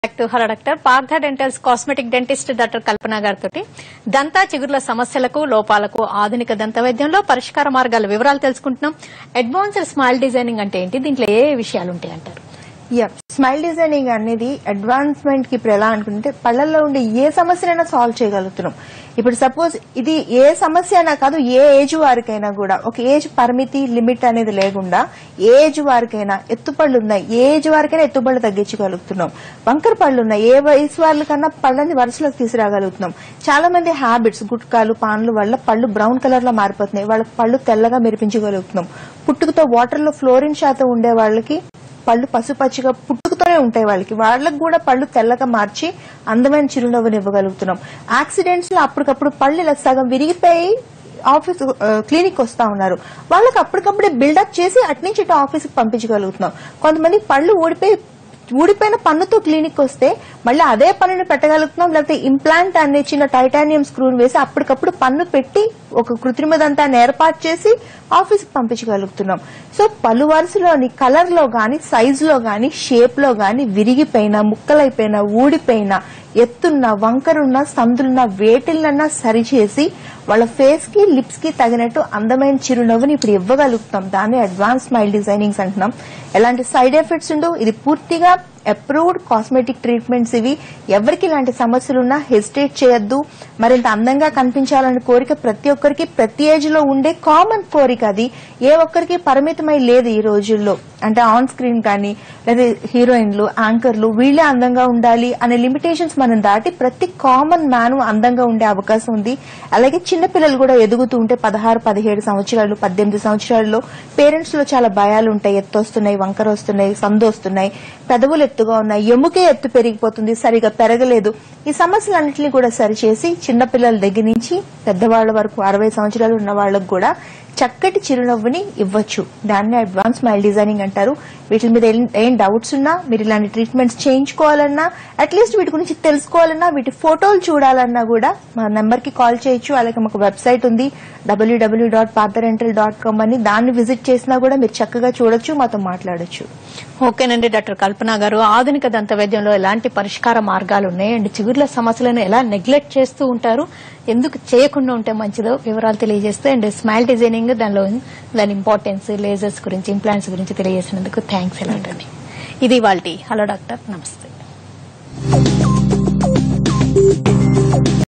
back to hello doctor Partha dentals cosmetic dentist doctor Kalpana గారితో దంతా చిగుర్ల సమస్యలకు లోపాలకు ఆధునిక దంత వైద్యంలో పరిష్కార మార్గాల వివరాలు తెలుసుకుంటున్నాం అడ్వాన్స్డ్ స్మైల్ డిజైనింగ్ అంటే ఏంటి దీంట్లో ఏ ఏ విషయాలు ఉంటాయి అంటారు యా స్మైల్ డిజైనింగ్ అనేది అడ్వాన్స్మెంట్ కి ఇప్పుడు ఎలా అనుకుంటే పళ్ళల్లో ఉండే ఏ సమస్యనైనా సాల్వ్ చేయగలుగుతున్నాం ఇప్పుడు సపోజ్ ఇది ఏ సమస్య అయినా కాదు ఏ ఏజ్ వారికైనా కూడా ఒక ఏజ్ పరిమితి లిమిట్ అనేది లేకుండా ఏ ఏజ్ వారికైనా ఎత్తుపళ్ళు ఉన్నాయి ఏ ఏజ్ వారికైనా ఎత్తుపళ్ళు తగ్గించగలుగుతున్నాం వంకర పళ్ళు ఉన్నాయి ఏ వయసు వాళ్ళకన్నా పళ్ళని వరుసలోకి తీసుకురాగలుగుతున్నాం చాలా మంది హ్యాబిట్స్ గుట్కాలు పాన్లు వల్ల పళ్ళు బ్రౌన్ కలర్ లో మారిపోతున్నాయి వాళ్ళకి పళ్ళు తెల్లగా మెరిపించగలుగుతున్నాం పుట్టుకతో వాటర్ లో ఫ్లోరిన్ శాతం ఉండే వాళ్ళకి పళ్ళు పసుపచ్చిగా పుట్టుకతోనే ఉంటాయి వాళ్ళకి వాళ్ళకి కూడా పళ్ళు తెల్లగా మార్చి అందమైన చిరునవ్వుని ఇవ్వగలుగుతున్నాం యాక్సిడెంట్స్ లో అప్పటికప్పుడు పళ్ళు ఇలా సగం విరిగిపోయి ఆఫీస్ క్లినిక్ వస్తా ఉన్నారు వాళ్ళకి అప్పటికప్పుడే బిల్డప్ చేసి అట్నుంచి ఇటు ఆఫీస్ కి పంపించగలుగుతున్నాం కొంతమంది పళ్ళు ఊడిపోయి ఊడిపోయిన పన్నుతో క్లినిక్ వస్తే మళ్ళీ అదే పన్నుని పెట్టగలుగుతున్నాం లేకపోతే ఇంప్లాంట్ అనే చిన్న టైటానియం స్క్రూని వేసి అప్పటికప్పుడు పన్ను పెట్టి ఒక కృత్రిమ దంతాన్ని ఏర్పాటు చేసి ఆఫీస్ కి పంపించగలుగుతున్నాం సో పలు వరుసలోని కలర్ లో గాని సైజ్ లో గాని షేప్ లో గాని విరిగిపోయినా ముక్కలైపోయినా ఊడిపోయినా ఎత్తున్న వంకరున్న సందులున్న వేటిలన్నా సరిచేసి వాళ్ళ ఫేస్ కి లిప్స్ కి తగినట్టు అందమైన చిరునవ్వుని ఇప్పుడు ఇవ్వగలుగుతాం దాన్ని అడ్వాన్స్ స్మైల్ డిజైనింగ్స్ అంటున్నాం ఎలాంటి సైడ్ ఎఫెక్ట్స్ ఉండవు ఇది పూర్తిగా అప్రూవ్డ్ కాస్మెటిక్ ట్రీట్మెంట్స్ ఇవి ఎవరికి ఇలాంటి సమస్యలున్నా హెసిటేట్ చేయొద్దు మరింత అందంగా కనిపించాలనే కోరిక ప్రతి ఒక్కరికి ప్రతి ఏజ్ లో ఉండే కామన్ కోరిక అది ఏ ఒక్కరికి పరిమితమై లేదు ఈ రోజుల్లో అంటే ఆన్ స్క్రీన్ కానీ లేదా హీరోయిన్లు యాంకర్లు వీళ్ళే అందంగా ఉండాలి అనే లిమిటేషన్స్ మనం దాటి ప్రతి కామన్ మ్యాన్ అందంగా ఉండే అవకాశం ఉంది అలాగే చిన్నపిల్లలు కూడా ఎదుగుతూ ఉంటే పదహారు పదిహేడు సంవత్సరాలు పద్దెనిమిది సంవత్సరాల్లో పేరెంట్స్ లో చాలా భయాలు ఉంటాయి ఎత్తు వస్తున్నాయి వంకర వస్తున్నాయి సందు వస్తున్నాయి పెదవులు ఎత్తుగా ఉన్నాయి ఎముకే ఎత్తు పెరిగిపోతుంది సరిగా పెరగలేదు ఈ సమస్యలన్నింటినీ కూడా సరిచేసి చిన్నపిల్లల దగ్గర నుంచి పెద్దవాళ్ల వరకు అరవై సంవత్సరాలు ఉన్న వాళ్ళకు కూడా చక్కటి చిరునవ్వుని ఇవ్వచ్చు దాన్ని అడ్వాన్స్ స్మైల్ డిజైనింగ్ అంటారు వీటి మీద ఏం- ఏం డౌట్స్ ఉన్నా మీరు ఇలాంటి ట్రీట్మెంట్స్ చేయించుకోవాలన్నా అట్లీస్ట్ వీటి గురించి తెలుసుకోవాలన్నా వీటి ఫోటోలు చూడాలన్నా కూడా మా నెంబర్ కి కాల్ చేయొచ్చు అలాగే మాకు వెబ్సైట్ ఉంది డబ్ల్యూడబ్ల్యూ డాట్ పార్థరెంటల్ డాట్ కామ్ అని దాన్ని విజిట్ చేసినా కూడా మీరు చక్కగా చూడొచ్చు మాతో మాట్లాడొచ్చు ఓకేనండి డాక్టర్ కల్పన గారు ఆధునిక దంత వైద్యంలో ఎలాంటి పరిష్కార మార్గాలు ఉన్నాయి అండ్ చిగుర్ల సమస్యలను ఎలా నెగ్లెక్ట్ చేస్తూ ఉంటారు ఎందుకు చేయకుండా ఉంటే మంచిదో వివరాలు తెలియజేస్తూ అండ్ స్మైల్ డిజైనింగ్ దానిలో దాని ఇంపార్టెన్స్ లేజర్స్ గురించి ఇంప్లాంట్స్ గురించి తెలియజేసినందుకు థ్యాంక్స్ ఎలాంటి ఇది వాళ్ళ హలో డాక్టర్ నమస్తే